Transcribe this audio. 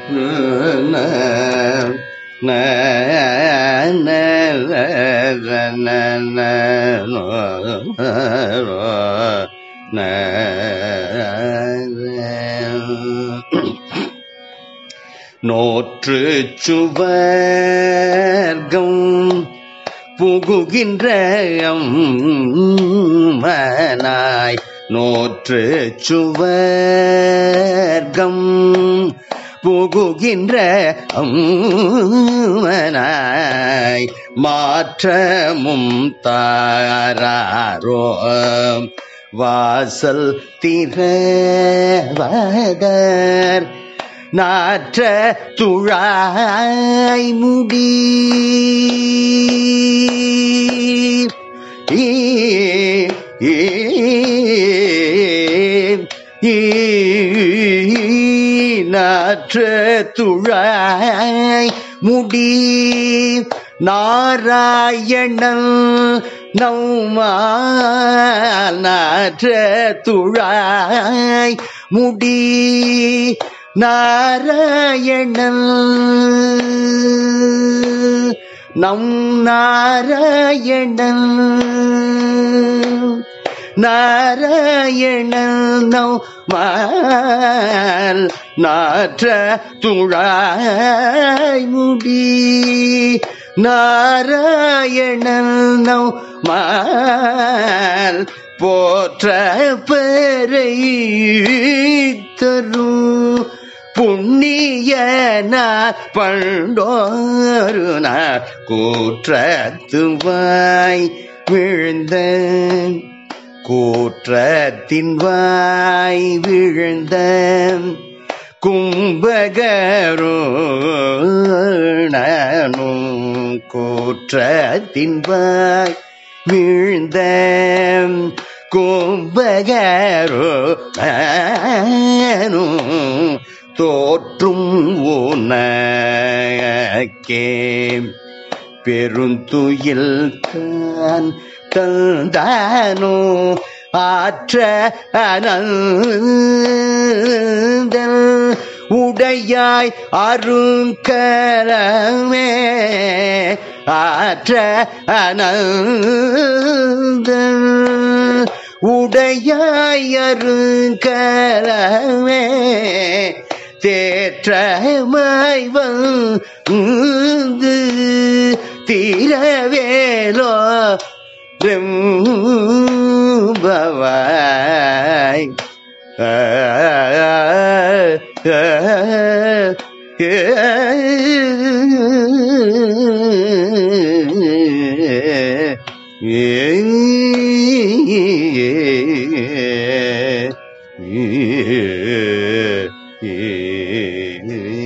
நோற்று சுவர்க்கம் புகுகின்ற அம்மனாய் நோற்று சுவர்க்கம் புகுகின்ற அம்மனாய் மாற்றமும் தாராரோ வாசல் திரவதர் நாற்ற துழாய் முடி ஈ, ஈ, ஈ, நாற்ற துழாய் முடி நாராயணன் நௌமால் நாற்ற துழாய் முடி நாராயணன் நம் நாராயணன் நாராயணன் நம் மால் நாற்ற துழாய் முடி நாராயணன் நம் மால் போற்ற பெறை தரும் புண்ணியனார் பண்டோரு நாள் கூற்றத்துவாய் விழுந்த கூற்றத்தின் வாய் விழுந்த கும்பகருணனும் கூற்றத்தின் வாய் வீழ்ந்த கும்பகருணனும் தோற்றும் உனக்கே பெருந்துயில் தான் தந்தானோ ஆற்ற அனந்தன் உடையாய் அருங்கரமே ஆற்ற அனந்தன் உடையாய் அருங்கரமே தேற்றமாய் வந்து தீரவேலோ ரெம்பவாய் ஆ, ஆ, ஏ